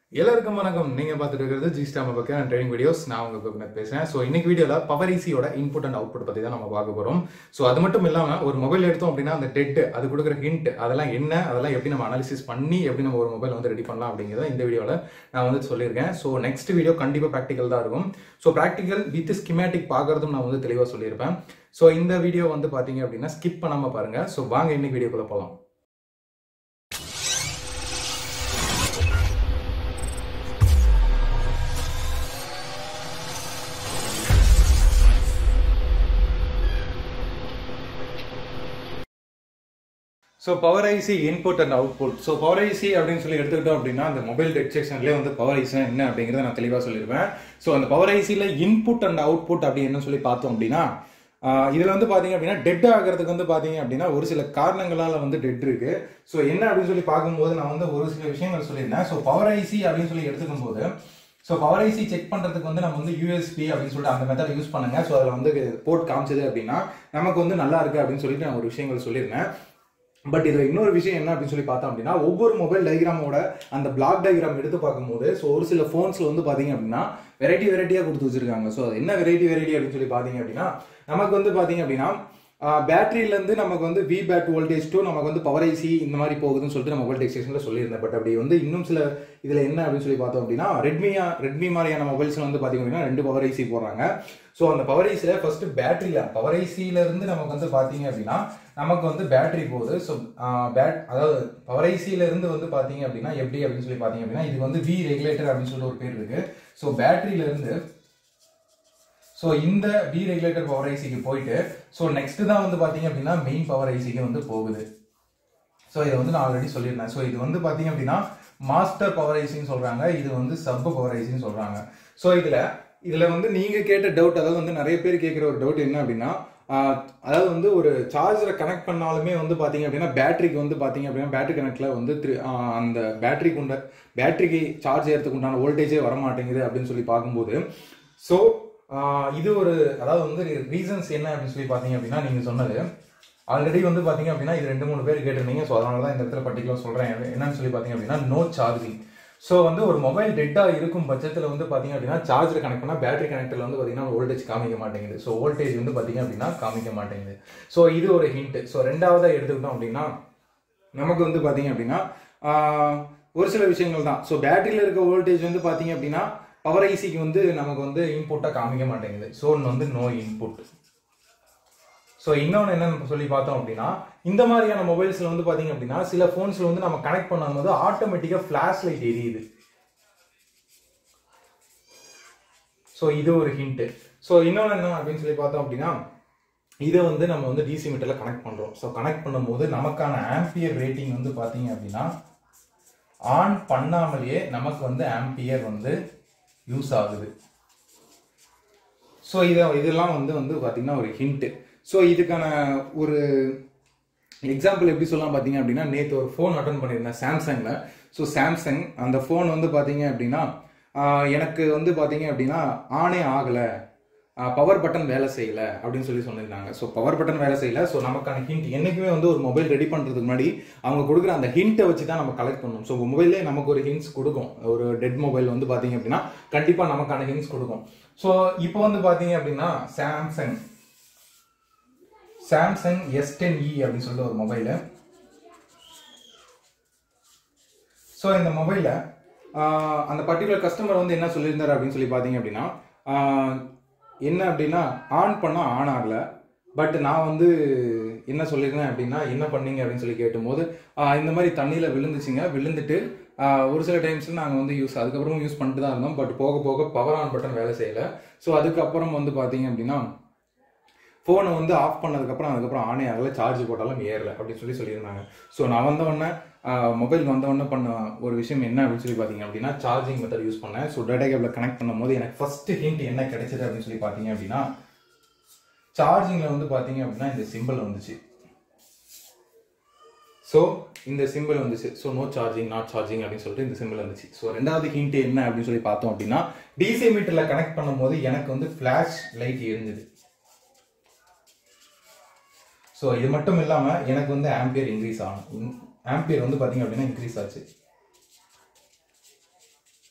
எல்லாருக்கும் வணக்கம் நீங்க பார்த்துட்டு இருக்கிறது ஜி ஸ்டாம் பக்கம் ட்ரைனிங் வீடியோஸ் நான் உங்க கோபிநாத் பேசுறேன் ஸோ இன்னைக்கு வீடியோல பவர் ஈஸியோட இன்புட் அண்ட் அவுட்புட் பத்தி தான் நம்ம பார்க்க போறோம் ஸோ அது மட்டும் இல்லாம ஒரு மொபைல் எடுத்தோம் அப்படின்னா அந்த டெட் அது கொடுக்குற ஹிண்ட் அதெல்லாம் என்ன அதெல்லாம் எப்படி நம்ம அனாலிசிஸ் பண்ணி எப்படி நம்ம ஒரு மொபைல் வந்து ரெடி பண்ணலாம் அப்படிங்கிறத இந்த வீடியோல நான் வந்து சொல்லியிருக்கேன் ஸோ நெக்ஸ்ட் வீடியோ கண்டிப்பா ப்ராக்டிக்கல் தான் இருக்கும் ஸோ ப்ராக்டிக்கல் வித் ஸ்கிமேட்டிக் பார்க்கறதும் நான் வந்து தெளிவாக சொல்லியிருப்பேன் ஸோ இந்த வீடியோ வந்து பாத்தீங்க அப்படின்னா ஸ்கிப் பண்ணாம பாருங்க ஸோ வாங்க இன்னைக்கு வீடியோக்குள்ள போகலாம் so power IC input and output so power IC அப்படின்னு சொல்லி எடுத்துக்கிட்டோம் அப்படின்னா அந்த மொபைல் டெட் செக்ஷன்லேயே வந்து பவர் ஐசினா என்ன அப்படிங்கிறத நான் தெளிவாக சொல்லியிருப்பேன் ஸோ அந்த பவர் ஐசியில் இன்புட் அண்ட் அவுட்புட் அப்படி என்ன சொல்லி பார்த்தோம் அப்படின்னா ஆஹ் இதுல வந்து பாத்தீங்க அப்படின்னா டெட் ஆகிறதுக்கு வந்து பாத்தீங்க அப்படின்னா ஒரு சில காரணங்களால வந்து டெட் இருக்கு ஸோ என்ன அப்படின்னு சொல்லி பார்க்கும்போது நான் வந்து ஒரு சில விஷயங்கள் சொல்லியிருந்தேன் ஸோ பவர் ஐசி அப்படின்னு சொல்லி எடுத்துக்கும் போது ஸோ பவர் ஐசி செக் பண்றதுக்கு வந்து நம்ம வந்து யூஎஸ்பி அப்படின்னு சொல்லிட்டு அந்த மெத்தட் யூஸ் பண்ணுங்க ஸோ அதில் வந்து போர்ட் காமிச்சது அப்படின்னா நமக்கு வந்து நல்லா இருக்கு அப்படின்னு சொல்லிட்டு நான் ஒரு விஷயங்கள் சொல்லியிருந்தேன் பட் இதுல இன்னொரு விஷயம் என்ன அப்படின்னு சொல்லி பார்த்தோம் அப்படின்னா ஒவ்வொரு மொபைல் டயக்ராமோட அந்த பிளாக் டயக்ராம் எடுத்து பார்க்கும்போது ஸோ ஒரு சில ஃபோன்ஸ்ல வந்து பாத்தீங்க அப்படின்னா வெரைட்டி வெரைட்டியா கொடுத்து வச்சிருக்காங்க ஸோ என்ன வெரைட்டி வெரைட்டி அப்படின்னு சொல்லி பாத்தீங்க அப்படின்னா நமக்கு வந்து பாத்தீங்க அப்படின்னா பேட்டரியில இருந்து நமக்கு வந்து வி பேட் வோல்டேஜ் டு நமக்கு வந்து பவர் ஐசி இந்த மாதிரி போகுதுன்னு சொல்லிட்டு நம்ம மொபைல் டெக்ஸ்டேஷன்ல சொல்லியிருந்தேன் பட் அப்படி வந்து இன்னும் சில இதுல என்ன அப்படின்னு சொல்லி பார்த்தோம் அப்படின்னா ரெட்மியா ரெட்மி மாதிரியான மொபைல்ஸ்ல வந்து பாத்தீங்க அப்படின்னா ரெண்டு பவர் ஐசி போடுறாங்க ஸோ அந்த பவர் ஐசியில ஃபர்ஸ்ட் பேட்டரியில பவர் ஐசியில இருந்து நமக்கு வந்து பாத்தீங்க அப்படின்னா நமக்கு வந்து பேட்டரி போகுது ஸோ பேட் அதாவது பவர் ஐசியில இருந்து வந்து பாத்தீங்க அப்படின்னா எப்படி அப்படின்னு சொல்லி பாத்தீங்க அப்படின்னா இது வந்து வி ரெகுலேட்டர் அப்படின்னு சொல்லிட்டு ஒரு பேர் இருக்கு ஸோ பேட்டரியில இருந்து ஸோ இந்த வி ரெகுலேட்டர் பவர் ஐசிக்கு போயிட்டு ஸோ நெக்ஸ்ட் தான் வந்து பாத்தீங்க அப்படின்னா மெயின் பவர் ஐசிக்கு வந்து போகுது ஸோ இதை வந்து நான் ஆல்ரெடி சொல்லியிருந்தேன் ஸோ இது வந்து பாத்தீங்க அப்படின்னா மாஸ்டர் பவர் ஐசின்னு சொல்றாங்க இது வந்து சப் பவர் ஐசின்னு சொல்றாங்க ஸோ இதுல இதுல வந்து நீங்க கேட்ட டவுட் அதாவது வந்து நிறைய பேர் கேட்குற ஒரு டவுட் என்ன அப்படின்னா ஆஹ் அதாவது வந்து ஒரு சார்ஜரை கனெக்ட் பண்ணாலுமே வந்து பாத்தீங்க அப்படின்னா பேட்டரிக்கு வந்து பாத்தீங்க அப்படின்னா பேட்டரி கனெக்ட்ல வந்து திரு- ஆஹ் அந்த பேட்டரிக்கு உண்ட பேட்டரிக்கு சார்ஜ் ஏறதுக்கு உண்டான வோல்டேஜே வர மாட்டேங்குது அப்படின்னு சொல்லி பார்க்கும்போது ஸோ இது ஒரு அதாவது வந்து ரீசன்ஸ் என்ன அப்படின்னு சொல்லி பாத்தீங்க அப்படின்னா நீங்க சொன்னது ஆல்ரெடி வந்து பாத்தீங்க அப்படின்னா இது ரெண்டு மூணு பேர் கேட்டிருந்தீங்க ஸோ அதனால தான் இந்த இடத்துல பர்டிகுலர் சொல்றேன் என்னன்னு சொல்லி பாத்தீங்க அப்படின்னா நோ சார்ஜிங் ஸோ வந்து ஒரு மொபைல் டெட்டா இருக்கும் பட்சத்தில் வந்து பாத்தீங்க அப்படின்னா சார்ஜர் கனெக்ட் பண்ணா பேட்டரி கனெக்டர்ல வந்து பாத்தீங்கன்னா வோல்டேஜ் காமிக்க மாட்டேங்குது ஸோ வோல்டேஜ் வந்து பாத்தீங்க அப்படின்னா காமிக்க மாட்டேங்குது ஸோ இது ஒரு ஹிண்ட் ஸோ ரெண்டாவதா எடுத்துக்கிட்டோம் அப்படின்னா நமக்கு வந்து பாத்தீங்க அப்படின்னா ஆஹ், ஒரு சில விஷயங்கள் தான் ஸோ பேட்டரியில இருக்க வோல்டேஜ் வந்து பாத்தீங்க அப்படின்னா பவர் ஐசிக்கு வந்து நமக்கு வந்து இன்புட்டா காமிக்க மாட்டேங்குது ஸோ ஒன்று வந்து நோ இன்புட் ஸோ இன்னொன்று என்னன்னு சொல்லி பார்த்தோம் அப்படின்னா இந்த மாதிரியான மொபைல்ஸ்ல வந்து பாத்தீங்க அப்படின்னா சில போன்ஸ்ல வந்து நம்ம கனெக்ட் பண்ணும்போது ஆட்டோமேட்டிக்கா ஃபிளாஷ் லைட் எரியுது ஸோ இது ஒரு ஹிண்ட் ஸோ இன்னொன்று என்ன அப்படின்னு சொல்லி பார்த்தோம் அப்படின்னா இதை வந்து நம்ம வந்து டிசி மீட்டர்ல கனெக்ட் பண்றோம் ஸோ கனெக்ட் பண்ணும்போது நமக்கான ஆம்பியர் ரேட்டிங் வந்து பாத்தீங்க அப்படின்னா ஆன் பண்ணாமலேயே நமக்கு வந்து ஆம்பியர் வந்து யூஸ் ஆகுது ஸோ இதை இதெல்லாம் வந்து வந்து பார்த்தீங்கன்னா ஒரு ஹிண்ட் ஸோ இதுக்கான ஒரு எக்ஸாம்பிள் எப்படி சொல்லலாம் பார்த்தீங்க அப்படின்னா நேற்று ஒரு ஃபோன் அட்டன் பண்ணியிருந்தேன் சாம்சங்கில் ஸோ சாம்சங் அந்த ஃபோன் வந்து பார்த்தீங்க அப்படின்னா ஆஹ், எனக்கு வந்து பார்த்தீங்க அப்படின்னா ஆனே ஆகலை பவர் பட்டன் வேலை செய்யல அப்படின்னு சொல்லி சொல்லியிருந்தாங்க ஸோ பவர் பட்டன் வேலை செய்யல ஸோ நமக்கான ஹிண்ட் என்னைக்குமே வந்து ஒரு மொபைல் ரெடி பண்ணுறதுக்கு முன்னாடி அவங்க கொடுக்குற அந்த ஹிண்ட்டை வச்சு தான் நம்ம கலெக்ட் பண்ணணும் ஸோ மொபைல்லே நமக்கு ஒரு ஹிண்ட்ஸ் கொடுக்கும் ஒரு டெட் மொபைல் வந்து பார்த்தீங்க அப்படின்னா கண்டிப்பாக நமக்கான ஹிண்ட்ஸ் கொடுக்கும் ஸோ இப்போ வந்து பார்த்தீங்க அப்படின்னா Samsung Samsung S ten E அப்படின்னு சொல்லிட்டு ஒரு மொபைலு ஸோ இந்த மொபைலில் அந்த பர்டிகுலர் கஸ்டமர் வந்து என்ன சொல்லியிருந்தாரு அப்படின்னு சொல்லி பார்த்தீங்க அப்படின்னா ஆஹ், என்ன அப்படின்னா ஆன் பண்ணால் ஆன் ஆகல பட் நான் வந்து என்ன சொல்லியிருந்தேன் அப்படின்னா என்ன பண்ணீங்க அப்படின்னு சொல்லி கேட்டும்போது ஆஹ், இந்த மாதிரி தண்ணியில் விழுந்துச்சுங்க விழுந்துட்டு ஆஹ், ஒரு சில டைம்ஸ் நாங்கள் வந்து யூஸ் அதுக்கப்புறம் யூஸ் பண்ணிட்டு தான் இருந்தோம் பட் போக போக பவர் ஆன் பட்டன் வேலை செய்யலை ஸோ அதுக்கப்புறம் வந்து பார்த்தீங்க அப்படின்னா ஃபோனை வந்து ஆஃப் பண்ணதுக்கப்புறம் அதுக்கப்புறம் ஆனே ஆகல சார்ஜ் போட்டாலும் ஏறல அப்படின்னு சொல்லி சொல்லியிருந்தாங்க ஸோ நான் வந்த உடனே மொபைல் வந்த உடனே பண்ண ஒரு விஷயம் என்ன அப்படின்னு சொல்லி பார்த்தீங்க அப்படின்னா சார்ஜிங் மெத்தட் யூஸ் பண்ணேன் ஸோ டேட்டா கேபிள் கனெக்ட் பண்ணும்போது எனக்கு ஃபர்ஸ்ட் ஹிண்ட் என்ன கிடைச்சது அப்படின்னு சொல்லி பார்த்தீங்க அப்படின்னா சார்ஜிங்கில் வந்து பார்த்தீங்க அப்படின்னா இந்த சிம்பிள் வந்துச்சு ஸோ இந்த சிம்பிள் வந்துச்சு so no charging not charging அப்படின்னு சொல்லிட்டு இந்த சிம்பிள் வந்துச்சு ஸோ ரெண்டாவது ஹிண்ட் என்ன அப்படின்னு சொல்லி பார்த்தோம் அப்படின்னா டிசி மீட்டர்ல கனெக்ட் பண்ணும்போது எனக்கு வந்து ஃபிளாஷ் லைட் எரிஞ்சுது ஸோ இது மட்டும் இல்லாம எனக்கு வந்து ஆம்பியர் இன்க்ரீஸ் ஆகும் ஆம்பியர் வந்து பாத்தீங்க அப்படின்னா இன்க்ரீஸ் ஆச்சு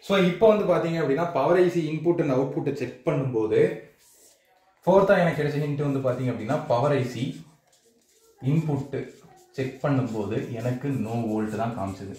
ஸோ இப்போ வந்து பார்த்தீங்க அப்படின்னா பவர் ஐசி இன்புட் அண்ட் அவுட்புட்டை செக் பண்ணும்போது ஃபோர்த்தாக எனக்கு கிடைச்ச ஹிண்ட் வந்து பார்த்தீங்க அப்படின்னா பவர் ஐசி இன்புட்டு செக் பண்ணும்போது எனக்கு நோ வோல்ட் தான் காமிச்சது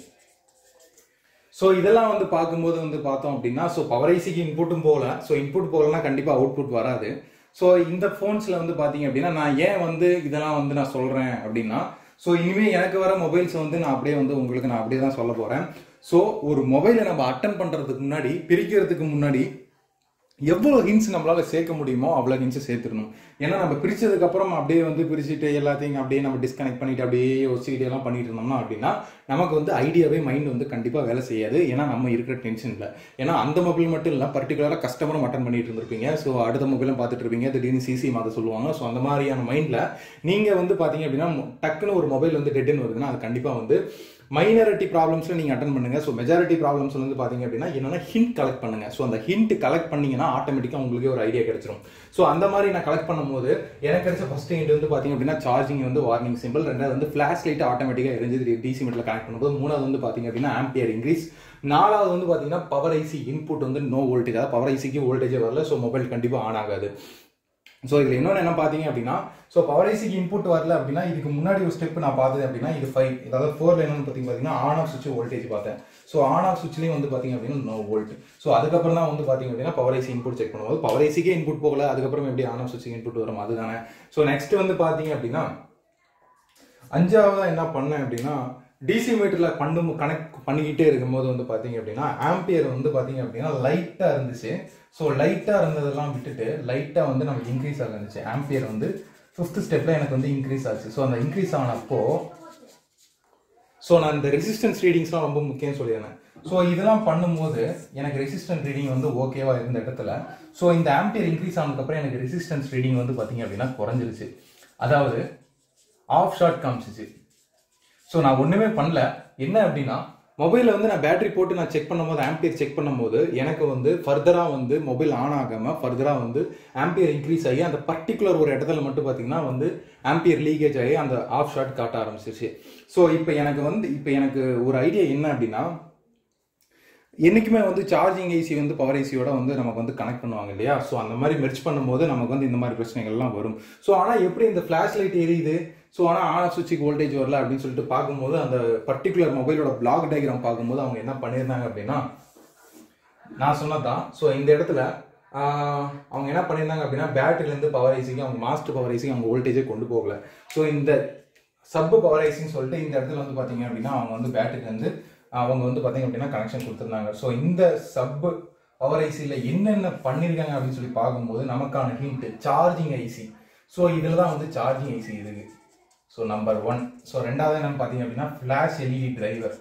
ஸோ இதெல்லாம் வந்து பார்க்கும்போது வந்து பார்த்தோம் அப்படின்னா ஸோ பவர் ஐசிக்கு இன்புட்டும் போகல ஸோ இன்புட் போகலன்னா கண்டிப்பாக அவுட்புட் வராது ஸோ இந்த ஃபோன்ஸில் வந்து பார்த்தீங்க அப்படின்னா நான் ஏன் வந்து இதெல்லாம் வந்து நான் சொல்கிறேன் அப்படின்னா ஸோ இனிமேல் எனக்கு வர மொபைல்ஸ் வந்து நான் அப்படியே வந்து உங்களுக்கு நான் அப்படியே தான் சொல்ல போகிறேன் ஸோ ஒரு மொபைலை நம்ம அட்டன் பண்ணுறதுக்கு முன்னாடி பிரிக்கிறதுக்கு முன்னாடி எவ்வளோ ஹின்ஸ் நம்மளால சேர்க்க முடியுமோ அவ்வளோ ஹின்ஸ் சேர்த்துடணும் ஏன்னா நம்ம பிரிச்சதுக்கு அப்புறம் அப்படியே வந்து பிரிச்சுட்டு எல்லாத்தையும் அப்படியே நம்ம டிஸ்கனெக்ட் பண்ணிட்டு அப்படியே யோசிச்சுக்கிட்டே எல்லாம் பண்ணிட்டு இருந்தோம்னா அப்படின்னா நமக்கு வந்து ஐடியாவே மைண்ட் வந்து கண்டிப்பாக வேலை செய்யாது ஏன்னா நம்ம இருக்கிற டென்ஷனில் ஏன்னா அந்த மொபைல் மட்டும் இல்லை பர்டிகுலராக கஸ்டமரும் அட்டன் பண்ணிட்டு இருந்திருப்பீங்க ஸோ அடுத்த மொபைலும் பார்த்துட்டு இருப்பீங்க திடீர்னு சிசி மாற்ற சொல்லுவாங்க ஸோ அந்த மாதிரியான மைண்டில் நீங்கள் வந்து பார்த்தீங்க அப்படின்னா டக்குன்னு ஒரு மொபைல் வந்து டெட்னு வருதுன்னா அது கண்டிப்பாக வந்து மைனாரிட்டி ப்ராப்ளம்ஸில் நீங்கள் அட்டன் பண்ணுங்க ஸோ மெஜாரிட்டி ப்ராப்ளம்ஸ் வந்து பார்த்தீங்க அப்படின்னா என்னன்னா ஹிண்ட் கலெக்ட் பண்ணுங்க ஸோ அந்த ஹிண்ட் கலெக்ட் பண்ணீங்கன்னா ஆட்டோமேட்டிக்காக உங்களுக்கே ஒரு ஐடியா கிடைச்சிரும் ஸோ அந்த மாதிரி நான் கலெக்ட் பண்ணும்போது எனக்கு கிடைச்ச ஃபர்ஸ்ட் ஹிண்ட் வந்து பார்த்தீங்க அப்படின்னா சார்ஜிங் வந்து வார்னிங் சிம்பிள் ரெண்டாவது வந்து ஃபிளாஷ் லைட் ஆட்டோமேட்டிக்காக எரிஞ்சது டிசி மீட்டரில் கனெக்ட் பண்ணும்போது மூணாவது வந்து பார்த்தீங்க அப்படின்னா ஆம்பியர் இன்க்ரீஸ் நாலாவது வந்து பார்த்தீங்கன்னா பவர் ஐசி இன்புட் வந்து நோ வோல்டேஜ் அதாவது பவர் ஐசிக்கு வோல்டேஜே வரல ஸோ மொபைல் கண்டிப்பாக ஆன் ஆகாது ஸோ இதில் இன்னொன்று என்ன பார்த்தீங்க அப்படின்னா ஸோ பவர் ஐசிக்கு இன்புட் வரல அப்படின்னா இதுக்கு முன்னாடி ஒரு ஸ்டெப் நான் பார்த்தது அப்படின்னா இது ஃபைவ் அதாவது ஃபோர் என்னன்னு பார்த்தீங்கன்னா ஆன் ஆஃப் சுவிட்ச் வோல்டேஜ் பார்த்தேன் ஸோ ஆன் ஆஃப் சுவிட்ச்லேயும் வந்து பார்த்தீங்க அப்படின்னா நோ வோல்ட் ஸோ அதுக்கப்புறம் தான் வந்து பார்த்தீங்க அப்படின்னா பவர் ஐசி இன்புட் செக் பண்ணும்போது பவர் ஐசிக்கே இன்புட் போகல அதுக்கப்புறம் எப்படி ஆன் ஆஃப் சுவிட்ச் இன்புட் வரும் அதுதானே ஸோ நெக்ஸ்ட் வந்து பார்த்தீங்க அப்படின்னா அஞ்சாவதா என்ன பண்ணேன் அப்படின்னா டிசி மீட்டரில் பண்ணு கனெக்ட் பண்ணிக்கிட்டே இருக்கும்போது வந்து பார்த்தீங்க அப்படின்னா ஆம்பியர் வந்து பார்த்தீங்க அப்படின்னா லைட்டாக இருந்துச்சு ஸோ லைட்டாக இருந்ததெல்லாம் விட்டுட்டு லைட்டாக வந்து நமக்கு இன்க்ரீஸ் ஆக இருந்துச்சு ஆம்பியர் வந்து ஃபிஃப்த் ஸ்டெப்பில் எனக்கு வந்து இன்க்ரீஸ் ஆச்சு ஸோ அந்த இன்க்ரீஸ் ஆனப்போ ஸோ நான் இந்த ரெசிஸ்டன்ஸ் ரீடிங்ஸ்லாம் ரொம்ப முக்கியம் சொல்லியிருந்தேன் ஸோ இதெல்லாம் பண்ணும்போது எனக்கு ரெசிஸ்டன்ஸ் ரீடிங் வந்து ஓகேவா இருந்த இடத்துல ஸோ இந்த ஆம்பியர் இன்க்ரீஸ் ஆனதுக்கப்புறம் எனக்கு ரெசிஸ்டன்ஸ் ரீடிங் வந்து பார்த்தீங்க அப்படின்னா குறைஞ்சிருச்சு அதாவது ஆஃப் ஷார்ட் காமிச்சிச்சு ஸோ நான் ஒன்றுமே பண்ணல என்ன அப்படின்னா மொபைலில் வந்து நான் பேட்டரி போட்டு நான் செக் பண்ணும்போது ஆம்பியர் செக் பண்ணும்போது எனக்கு வந்து ஃபர்தராக வந்து மொபைல் ஆன் ஆகாமல் ஃபர்தராக வந்து ஆம்பியர் இன்க்ரீஸ் ஆகி அந்த பர்டிகுலர் ஒரு இடத்துல மட்டும் பார்த்தீங்கன்னா வந்து ஆம்பியர் லீக்கேஜ் ஆகி அந்த ஆஃப் ஷாட் காட்ட ஆரம்பிச்சிருச்சு ஸோ இப்போ எனக்கு வந்து இப்போ எனக்கு ஒரு ஐடியா என்ன அப்படின்னா என்றைக்குமே வந்து சார்ஜிங் ஐசி வந்து பவர் ஐசியோட வந்து நமக்கு வந்து கனெக்ட் பண்ணுவாங்க இல்லையா ஸோ அந்த மாதிரி மெர்ச் பண்ணும்போது நமக்கு வந்து இந்த மாதிரி பிரச்சனைகள்லாம் வரும் ஸோ ஆனால் எப்படி இந்த ஃப்ளாஷ் லைட் எரியுது ஸோ ஆனால் ஆன் சுவிட்சுக்கு வோல்டேஜ் வரல அப்படின்னு சொல்லிட்டு பார்க்கும்போது அந்த பர்டிகுலர் மொபைலோட பிளாக் டயக்ராம் பார்க்கும்போது அவங்க என்ன பண்ணியிருந்தாங்க அப்படின்னா நான் சொன்னதான் ஸோ இந்த இடத்துல ஆஹ், அவங்க என்ன பண்ணியிருந்தாங்க அப்படின்னா பேட்டரியிலேருந்து பவர் ஐசிக்கு அவங்க மாஸ்டர் பவர் ஐசிக்கு அவங்க வோல்டேஜே கொண்டு போகல ஸோ இந்த சப் பவர் ஐசின்னு சொல்லிட்டு இந்த இடத்துல வந்து பார்த்தீங்க அப்படின்னா அவங்க வந்து பேட்டரியிலேருந்து அவங்க வந்து பார்த்தீங்க அப்படின்னா கனெக்ஷன் கொடுத்துருந்தாங்க ஸோ இந்த சப் பவர் ஐசியில் என்னென்ன பண்ணியிருக்காங்க அப்படின்னு சொல்லி பார்க்கும்போது நமக்கான ஹிண்ட் சார்ஜிங் ஐசி ஸோ இதில் தான் வந்து சார்ஜிங் ஐசி இருக்கு ஸோ நம்பர் ஒன் ஸோ ரெண்டாவது என்னன்னு பார்த்தீங்க அப்படின்னா ஃப்ளாஷ் எல்இடி டிரைவர்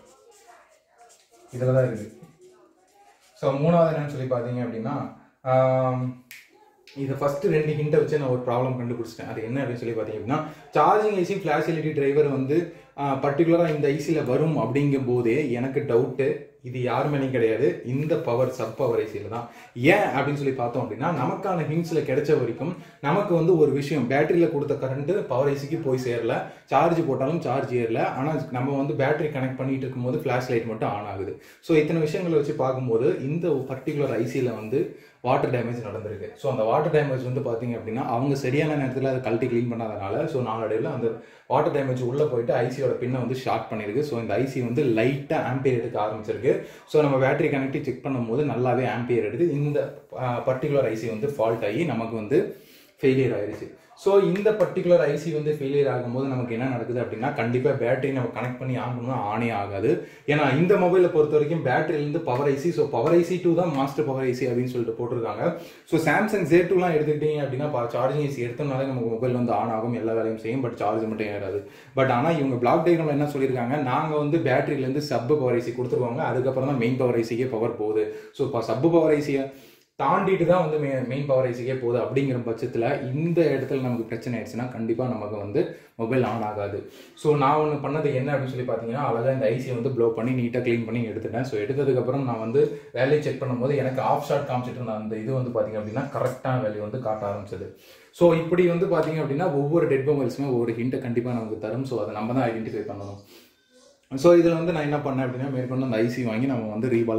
இதில் தான் இருக்குது ஸோ மூணாவது என்னன்னு சொல்லி பார்த்தீங்க அப்படின்னா ஆம், இது ஃபர்ஸ்ட் ரெண்டு ஹிண்ட்டை வச்சு நான் ஒரு ப்ராப்ளம் கண்டுபிடிச்சிட்டேன் அது என்ன அப்படின்னு சொல்லி பார்த்தீங்க அப்படின்னா charging IC flash LED driver வந்து பர்டிகுலராக இந்த ஐசியில் வரும் அப்படிங்கும் போதே எனக்கு டவுட்டு இது யார் மேலேயும் கிடையாது இந்த பவர் சப் பவர் ஐசியில் தான் ஏன் அப்படின்னு சொல்லி பார்த்தோம் அப்படின்னா நமக்கான ஹிண்ட்ஸில் கிடைச்ச வரைக்கும் நமக்கு வந்து ஒரு விஷயம் பேட்டரியில் கொடுத்த கரண்ட் பவர் ஐசிக்கு போய் சேரல சார்ஜ் போட்டாலும் சார்ஜ் ஏறல ஆனால் நம்ம வந்து பேட்டரி கனெக்ட் பண்ணிட்டு இருக்கும்போது ஃப்ளாஷ் லைட் மட்டும் ஆன் ஆகுது ஸோ இத்தனை விஷயங்களை வச்சு பார்க்கும்போது இந்த பர்டிகுலர் ஐசியில் வந்து வாட்டர் டேமேஜ் நடந்திருக்கு ஸோ அந்த வாட்டர் டேமேஜ் வந்து பார்த்தீங்க அப்படின்னா அவங்க சரியான நேரத்தில் அதை கழட்டி க்ளீன் பண்ணாதனால ஸோ நாளடைவில் அந்த வாட்டர் டேமேஜ் உள்ளே போயிட்டு ஐசியோட பின்னை வந்து ஷார்ட் பண்ணியிருக்கு ஸோ இந்த ஐசி வந்து லைட்டாக ஆம்பியர் எடுக்க ஆரம்பிச்சிருக்கு ஸோ நம்ம பேட்டரி கனெக்டி செக் பண்ணும்போது நல்லாவே ஆம்பியர் எடுத்து இந்த பர்டிகுலர் ஐசி வந்து ஃபால்ட் ஆகி நமக்கு வந்து ஃபெயிலியர் ஆயிருச்சு ஸோ இந்த பர்டிகுலர் ஐசி வந்து ஃபெயிலியர் ஆகும்போது நமக்கு என்ன நடக்குது அப்படின்னா கண்டிப்பாக பேட்டரி நம்ம கனெக்ட் பண்ணி ஆன் பண்ணா ஆனே ஆகாது ஏன்னா இந்த மொபைலை பொறுத்த வரைக்கும் பேட்டரியிலேருந்து power IC so power IC two தான் மாஸ்டர் பவர் ஐசி அப்படின்னு சொல்லிட்டு போட்டிருக்காங்க ஸோ சாம்சங் ஜே டூலாம் எடுத்துக்கிட்டீங்க அப்படின்னா சார்ஜிங் ஐசி எடுத்தனாலே நமக்கு மொபைல் வந்து ஆன் ஆகும் எல்லா வேலையும் செய்யும் பட் சார்ஜ் மட்டும் ஏறாது பட் ஆனால் இவங்க பிளாக் டயக்ராமில் என்ன சொல்லியிருக்காங்க நாங்கள் வந்து பேட்டரியிலேருந்து சப் பவர் ஐசி கொடுத்துருவாங்க அதுக்கப்புறம் தான் மெயின் பவர் ஐசிக்கே பவர் போகுது ஸோ இப்போ சப் பவர் ஐசியை தாண்டிட்டு தான் வந்து மெயின் பவர் ஐசிக்கே போகுது அப்படிங்கிற பட்சத்தில் இந்த இடத்துல நமக்கு பிரச்சனை ஆயிடுச்சுன்னா கண்டிப்பாக நமக்கு வந்து மொபைல் ஆன் ஆகாது ஸோ நான் ஒன்று பண்ணது என்ன அப்படின்னு சொல்லி பார்த்தீங்கன்னா அழகாக இந்த ஐசியை வந்து ப்ளோ பண்ணி நீட்டாக க்ளீன் பண்ணி எடுத்துட்டேன் ஸோ எடுத்ததுக்கப்புறம் நான் வந்து வேலையை செக் பண்ணும்போது எனக்கு ஆஃப் ஷாட் காமிச்சிட்டு இருந்த அந்த இது வந்து பார்த்தீங்க அப்படின்னா கரெக்டான வேல்யூ வந்து காட்ட ஆரம்பிச்சது ஸோ இப்படி வந்து பார்த்தீங்க அப்படின்னா ஒவ்வொரு டெட் மொபைல்ஸுமே ஒவ்வொரு ஹிண்ட்டை கண்டிப்பாக நமக்கு தரும் ஸோ அதை நம்ம தான் ஐடென்டிஃபை பண்ணணும் ஸோ இதில் வந்து நான் என்ன பண்ணேன் அப்படின்னா மேற்கொண்டு அந்த ஐசி வாங்கி நம்ம வந்து ரீபால்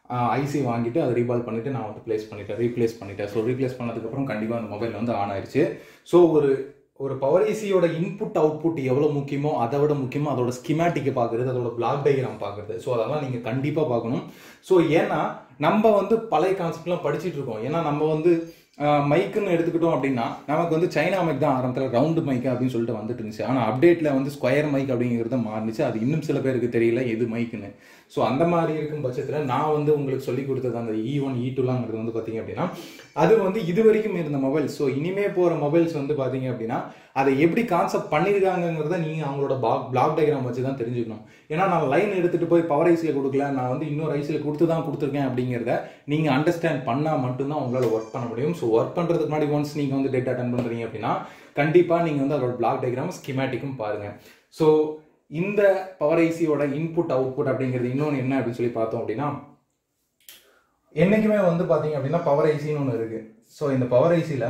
ஐசி வாங்கிட்டு அதை ரீபால் பண்ணிட்டு நான் வந்து ப்ளேஸ் பண்ணிட்டேன் ரீப்ளேஸ் பண்ணிட்டேன் ஸோ ரீப்ளேஸ் பண்ணதுக்கப்புறம் கண்டிப்பாக அந்த மொபைல் வந்து ஆன் ஆயிடுச்சு ஸோ ஒரு ஒரு பவர் ஏசியோட இன்புட் அவுட்புட் எவ்வளோ முக்கியமோ அதை விட முக்கியமோ அதோட ஸ்கிமேட்டிக்கை பார்க்குறது அதோட பிளாக் டயக்ராம் பார்க்குறது ஸோ அதெல்லாம் நீங்கள் கண்டிப்பாக பார்க்கணும் ஸோ ஏன்னா நம்ம வந்து பழைய கான்செப்ட்லாம் படிச்சுட்டு இருக்கோம் ஏன்னா நம்ம வந்து மைக்குன்னு எடுத்துக்கிட்டோம் அப்படின்னா நமக்கு வந்து சைனா மைக் தான் ஆரம்பத்தில் ரவுண்டு மைக் அப்படின்னு சொல்லிட்டு வந்துட்டு இருந்துச்சு ஆனால் அப்டேட்டில் வந்து ஸ்கொயர் மைக் அப்படிங்கிறது மாறுனுச்சு அது இன்னும் சில பேருக்கு தெரியல எது மைக்குன்னு ஸோ அந்த மாதிரி இருக்கும் பட்சத்தில் நான் வந்து உங்களுக்கு சொல்லி கொடுத்தது அந்த இ ஒன் இ டூலாங்கிறது வந்து பார்த்தீங்க அப்படின்னா அது வந்து இது வரைக்கும் இருந்த மொபைல் ஸோ இனிமே போகிற மொபைல்ஸ் வந்து பார்த்தீங்க அப்படின்னா அதை எப்படி கான்செப்ட் பண்ணியிருக்காங்கிறத நீங்கள் அவங்களோட பிளாக் பிளாக் டயக்ராம் வச்சு தான் தெரிஞ்சுக்கணும் ஏன்னா நான் லைன் எடுத்துகிட்டு போய் பவர் ஐசியில் கொடுக்கல நான் வந்து இன்னொரு ஐசியில் கொடுத்து தான் கொடுத்துருக்கேன் அப்படிங்கிறத நீங்கள் அண்டர்ஸ்டாண்ட் பண்ணால் மட்டும்தான் உங்களால் ஒர்க் பண்ண முடியும் ஸோ ஒர்க் பண்ணுறதுக்கு முன்னாடி ஒன்ஸ் நீங்கள் வந்து டேட்டா அட்டன் பண்ணுறீங்க அப்படின்னா கண்டிப்பாக நீங்கள் வந்து அதோட பிளாக் டயக்ராம் ஸ்கிமேட்டிக்கும் பாருங்கள் ஸோ இந்த பவர் ஐசியோட இன்புட் அவுட்புட் அப்படிங்கிறது இன்னொன்று என்ன அப்படின்னு சொல்லி பார்த்தோம் அப்படின்னா என்னைக்குமே வந்து பார்த்தீங்க அப்படின்னா பவர் ஐசின்னு ஒன்று இருக்கு ஸோ இந்த பவர் ஐசியில்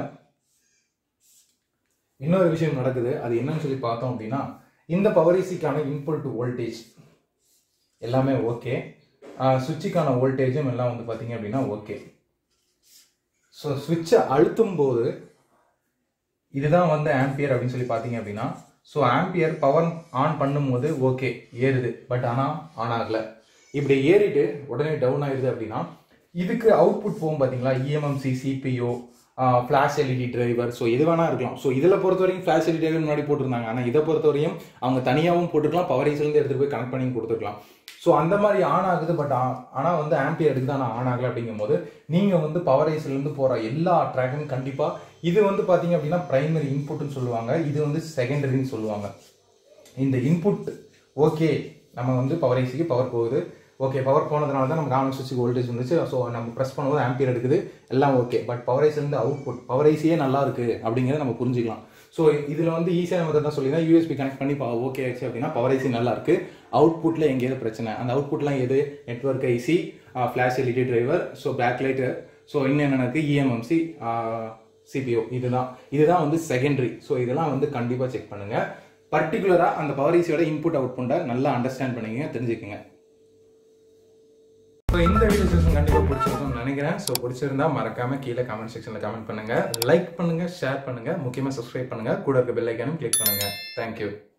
இன்னொரு விஷயம் நடக்குது அது என்னன்னு சொல்லி பார்த்தோம் அப்படின்னா இந்த பவர் ஐசிக்கான இன்புட் வோல்டேஜ் எல்லாமே ஓகே சுவிட்சுக்கான வோல்டேஜும் எல்லாம் வந்து பார்த்தீங்க அப்படின்னா ஓகே ஸோ சுவிட்சை அழுத்தும் போது இதுதான் வந்து ஆம்பியர் அப்படின்னு சொல்லி பார்த்தீங்க அப்படின்னா ஸோ ஆம்பியர் பவர் ஆன் பண்ணும்போது ஓகே ஏறுது பட் ஆனால் ஆன் ஆகல இப்படி ஏறிட்டு உடனே டவுன் ஆயிடுது அப்படின்னா இதுக்கு அவுட்புட் போகும் பார்த்தீங்களா eMMC CPU flash LED driver so எது வேணா இருக்கலாம் ஸோ இதில் பொறுத்த வரைக்கும் ஃப்ளாஷ் எல்இடி டிரைவர் முன்னாடி போட்டிருந்தாங்க ஆனால் இதை பொறுத்த வரையும் அவங்க தனியாகவும் போட்டுக்கலாம் பவர் ஐஸ்லேருந்து எடுத்துகிட்டு போய் கனெக்ட் பண்ணி கொடுத்துருக்கலாம் ஸோ அந்த மாதிரி ஆன் ஆகுது பட் ஆனால் வந்து ஆம்பியர் எடுக்குது ஆனால் ஆன் ஆகலை அப்படிங்கும் போது நீங்கள் வந்து பவர் ஐஸ்லேருந்து போகிற எல்லா ட்ராக்கும் கண்டிப்பாக இது வந்து பார்த்தீங்க அப்படின்னா பிரைமரி இன்புட்னு சொல்லுவாங்க இது வந்து செகண்டரின்னு சொல்லுவாங்க இந்த இன்புட் ஓகே நம்ம வந்து பவர் ஐசிக்கு பவர் போகுது ஓகே பவர் போனதுனால தான் நமக்கு ஆன் சுவிட்சுக்கு வோல்டேஜ் வந்துச்சு ஸோ நம்ம ப்ரெஸ் பண்ணும்போது ஆம்பியர் எடுக்குது எல்லாம் ஓகே பட் பவர் ஐஸ்லேருந்து அவுட்புட் பவர் ஐசியே நல்லா இருக்கு அப்படிங்கிறத நம்ம புரிஞ்சுக்கலாம் ஸோ இதில் வந்து ஈஸியான மெத்தட் தான் சொல்லி தான் யூஎஸ்பி கனெக்ட் பண்ணி ஓகே ஆச்சு அப்படின்னா பவர் ஐசி நல்லா இருக்கு அவுட்புட்டில் எங்கேயாவது பிரச்சனை அந்த அவுட்புட்லாம் எது network IC flash LED driver so back light so இன்னும் என்ன இருக்கு இஎம்எம்சி சிபிஓ இதுதான் இதுதான் வந்து செகண்டரி ஸோ இதெல்லாம் வந்து கண்டிப்பாக செக் பண்ணுங்க பர்டிகுலராக அந்த பவர் ஐசியோட இன்புட் அவுட்புட்டை நல்லா அண்டர்ஸ்டாண்ட் பண்ணிக்கங்க தெரிஞ்சுக்கங்க ஸோ இந்த வீடியோ செஷன் கண்டிப்பாக பிடிச்சிருக்கும்னு நினைக்கிறேன் ஸோ பிடிச்சிருந்தா மறக்காம கீழே கமெண்ட் செக்ஷனில் கமெண்ட் பண்ணுங்க லைக் பண்ணுங்க ஷேர் பண்ணுங்க முக்கியமாக சப்ஸ்கிரைப் பண்ணுங்க கூட இருக்க பெல் ஐக்கானும் கிளிக் பண்ணுங்க தேங்க்யூ